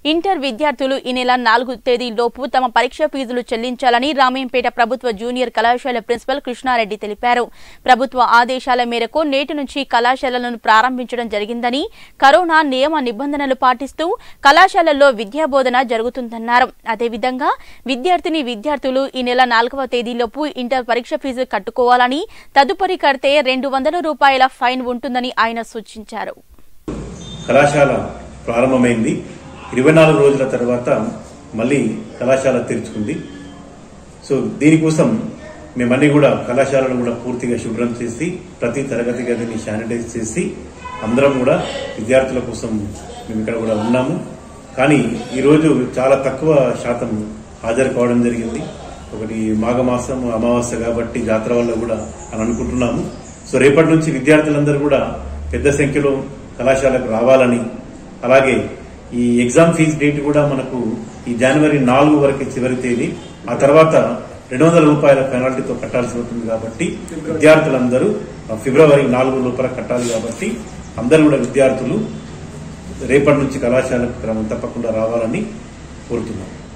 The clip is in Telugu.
ఇంటర్ విద్యార్థులు ఈ నెల నాలుగు తేదీలోపు తమ పరీక్ష ఫీజులు చెల్లించాలని రామేంపేట ప్రభుత్వ జూనియర్ కళాశాల ప్రిన్సిపల్ కృష్ణారెడ్డి తెలిపారు ప్రభుత్వ ఆదేశాల మేరకు నేటి నుంచి కళాశాలలను ప్రారంభించడం జరిగిందని కరోనా నియమ నిబంధనలు పాటిస్తూ కళాశాలల్లో విద్యాబోధన జరుగుతుందన్నారు అదేవిధంగా విద్యార్థిని విద్యార్థులు ఈ నెల నాలుగవ తేదీలోపు ఇంటర్ పరీక్ష ఫీజు కట్టుకోవాలని తదుపరి కడితే రెండు వందల రూపాయల ఫైన్ ఉంటుందని ఆయన సూచించారు కళాశాల ప్రారంభమైంది ఇరవై నాలుగు రోజుల తర్వాత మళ్ళీ కళాశాల తెరుచుకుంది సో దీనికోసం మేమన్నీ కూడా కళాశాలను కూడా పూర్తిగా శుభ్రం చేసి ప్రతి తరగతి గదిని శానిటైజ్ చేసి అందరం కూడా విద్యార్థుల కోసం మేము ఇక్కడ కూడా ఉన్నాము కానీ ఈరోజు చాలా తక్కువ శాతం హాజరు కావడం జరిగింది ఒకటి మాఘమాసం అమావాస్య కాబట్టి జాతర వల్ల కూడా అని అనుకుంటున్నాము సో రేపటి నుంచి విద్యార్థులందరూ కూడా పెద్ద సంఖ్యలో కళాశాలకు రావాలని అలాగే ఈ ఎగ్జామ్ ఫీజు డేట్ కూడా మనకు ఈ జనవరి నాలుగు వరకు చివరి తేదీ ఆ తర్వాత రెండు వందల రూపాయల పెనాల్టీతో కట్టాల్సి ఉంటుంది కాబట్టి విద్యార్థులందరూ ఫిబ్రవరి నాలుగు లోపల కట్టాలి కాబట్టి అందరూ కూడా విద్యార్థులు రేపటి నుంచి కళాశాలకు క్రమం తప్పకుండా రావాలని కోరుతున్నాం